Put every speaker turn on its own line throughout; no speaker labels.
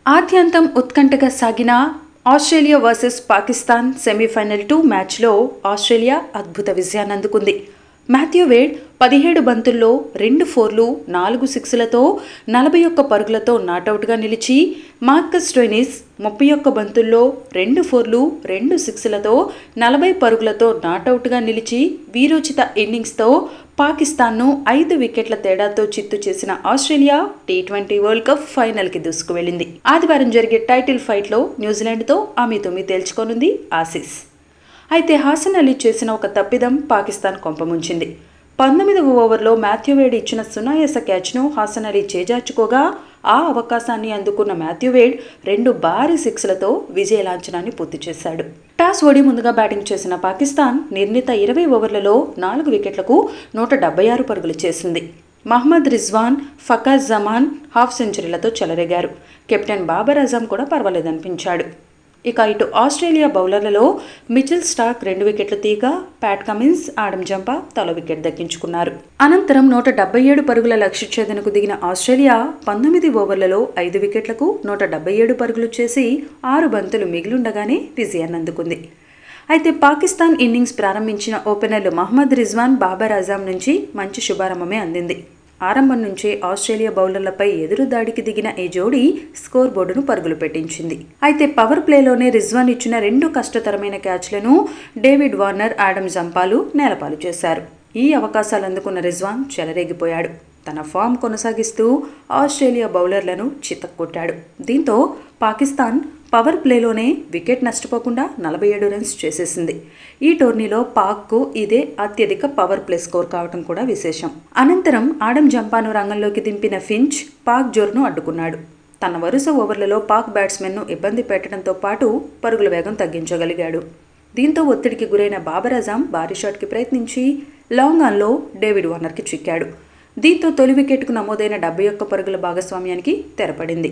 ఆద్యంతం ఉత్కంఠగా సాగిన Australia versus Pakistan semifinal two మ్యాచ్లో ఆస్ట్రేలియా అద్భుత విజయాన్ని అందుకుంది మాథ్యూ వేడ్ పదిహేడు బంతుల్లో రెండు ఫోర్లు నాలుగు సిక్స్లతో నలభై ఒక్క పరుగులతో నాటౌట్గా నిలిచి మార్కస్ స్టోయినిస్ ముప్పై ఒక్క బంతుల్లో రెండు ఫోర్లు రెండు సిక్స్లతో నలభై పరుగులతో నాటౌట్గా నిలిచి వీరోచిత ఇన్నింగ్స్తో పాకిస్తాన్ను ఐదు వికెట్ల తేడాతో చిత్తు చేసిన Australia T twenty world cup ఫైనల్కి దూసుకువెళ్లింది ఆదివారం జరిగే టైటిల్ ఫైట్లో న్యూజిలాండ్తో ఆమె తొమ్మిది తేల్చుకోనుంది ఆసీస్ అయితే హాసన్ అలీ చేసిన ఒక తప్పిదం పాకిస్తాన్ కొంపముంచింది పంతొమ్మిదవ ఓవర్లో మాథ్యూ వేడ్ ఇచ్చిన సునాయాస క్యాచ్ను హాసన్ అలీ చేజార్చుకోగా ఆ అవకాశాన్ని అందుకున్న మాథ్యూ వేడ్ రెండు భారీ సిక్స్లతో విజయ లాంఛనాన్ని పూర్తి చేశాడు టాస్ ఓడి ముందుగా బ్యాటింగ్ చేసిన పాకిస్తాన్ నిర్ణీత ఇరవై ఓవర్లలో నాలుగు వికెట్లకు నూట డెబ్బై ఆరు పరుగులు చేసింది మహమ్మద్ రిజ్వాన్ ఫకాజ్ జమాన్ హాఫ్ సెంచరీలతో చెలరేగారు కెప్టెన్ బాబర్ అజాం కూడా పర్వాలేదనిపించాడు ఇక ఇటు ఆస్ట్రేలియా బౌలర్లలో మిచిల్ స్టాక్ రెండు వికెట్లు తీగా ప్యాట్ కమిన్స్ ఆడమ్ జంపా తల వికెట్ దక్కించుకున్నారు అనంతరం నూట డెబ్బై ఏడు పరుగుల లక్ష్య ఛేదనకు దిగిన ఆస్ట్రేలియా పంతొమ్మిది ఓవర్లలో ఐదు వికెట్లకు నూట డెబ్బై ఏడు పరుగులు చేసి ఆరు బంతులు మిగిలుండగానే విజయాన్ని అందుకుంది అయితే పాకిస్తాన్ ఇన్నింగ్స్ ప్రారంభించిన ఓపెనర్లు మహమ్మద్ రిజ్వాన్ బాబర్ అజాం నుంచి మంచి శుభారంభమే అందింది ఆరంభం నుంచే ఆస్ట్రేలియా బౌలర్లపై ఎదురు దాడికి దిగిన ఈ జోడీ స్కోర్ బోర్డును పరుగులు పెట్టించింది అయితే పవర్ ప్లేలోనే రిజ్వాన్ ఇచ్చిన రెండు కష్టతరమైన క్యాచ్లను డేవిడ్ వార్నర్ ఆడమ్ జంపాలు నేలపాలు చేశారు ఈ అవకాశాలు అందుకున్న రిజ్వాన్ చెలరేగిపోయాడు తన ఫామ్ కొనసాగిస్తూ ఆస్ట్రేలియా బౌలర్లను చితక్కొట్టాడు దీంతో పాకిస్తాన్ పవర్ ప్లేలోనే వికెట్ నష్టపోకుండా నలభై ఏడు రన్స్ చేసేసింది ఈ టోర్నీలో పాక్కు ఇదే అత్యధిక పవర్ ప్లే స్కోర్ కావడం కూడా విశేషం అనంతరం ఆడమ్ జంపాను రంగంలోకి దింపిన ఫించ్ పాక్ జోర్ను అడ్డుకున్నాడు తన వరుస ఓవర్లలో పాక్ బ్యాట్స్మెన్ను ఇబ్బంది పెట్టడంతో పాటు పరుగుల వేగం తగ్గించగలిగాడు దీంతో ఒత్తిడికి గురైన బాబర్ అజాం భారీ షాట్కి ప్రయత్నించి లాంగ్ ఆన్లో డేవిడ్ వార్నర్కి చిక్కాడు దీంతో తొలి వికెట్కు నమోదైన డెబ్బై ఒక్క పరుగుల భాగస్వామ్యానికి తెరపడింది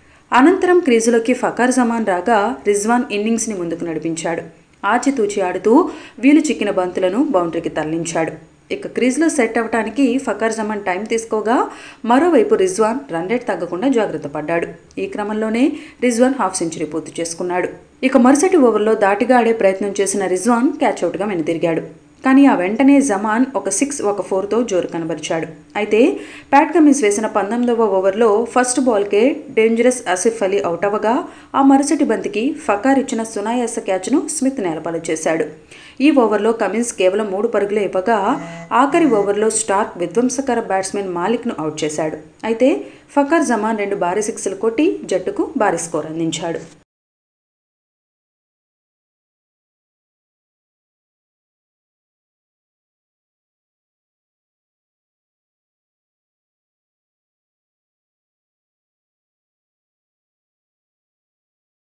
అనంతరం క్రీజులోకి ఫకార్ జమాన్ రాగా రిజ్వాన్ ఇన్నింగ్స్ని ముందుకు నడిపించాడు ఆచితూచి ఆడుతూ వీలు చిక్కిన బంతులను బౌండరీకి తరలించాడు ఇక క్రీజ్లో సెట్ అవ్వడానికి ఫకార్ జమాన్ టైం తీసుకోగా మరోవైపు రిజ్వాన్ రన్ రేట్ తగ్గకుండా జాగ్రత్త పడ్డాడు ఈ క్రమంలోనే రిజ్వాన్ హాఫ్ సెంచరీ పూర్తి చేసుకున్నాడు ఇక మరుసటి ఓవర్లో దాటిగా ఆడే ప్రయత్నం చేసిన రిజ్వాన్ క్యాచ్అవుట్గా వెనుదిరిగాడు కానీ ఆ వెంటనే జమాన్ ఒక సిక్స్ ఒక ఫోర్తో జోరు కనబరిచాడు అయితే ప్యాట్ కమిన్స్ వేసిన పంతొమ్మిదవ ఓవర్లో ఫస్ట్ బాల్కే డేంజరస్ ఆసిఫ్ అలీ అవుట్ అవ్వగా ఆ మరుసటి బంతికి ఫకార్ ఇచ్చిన సునాయాస క్యాచ్ను స్మిత్ నేలపాలు చేశాడు ఈ ఓవర్లో కమిన్స్ కేవలం మూడు పరుగులే ఇవ్వగా ఆఖరి ఓవర్లో స్టార్క్ విధ్వంసకర బ్యాట్స్మెన్ మాలిక్ను అవుట్ చేశాడు అయితే ఫకార్ జమాన్ రెండు భారీ సిక్స్లు కొట్టి జట్టుకు భారీ స్కోర్ అందించాడు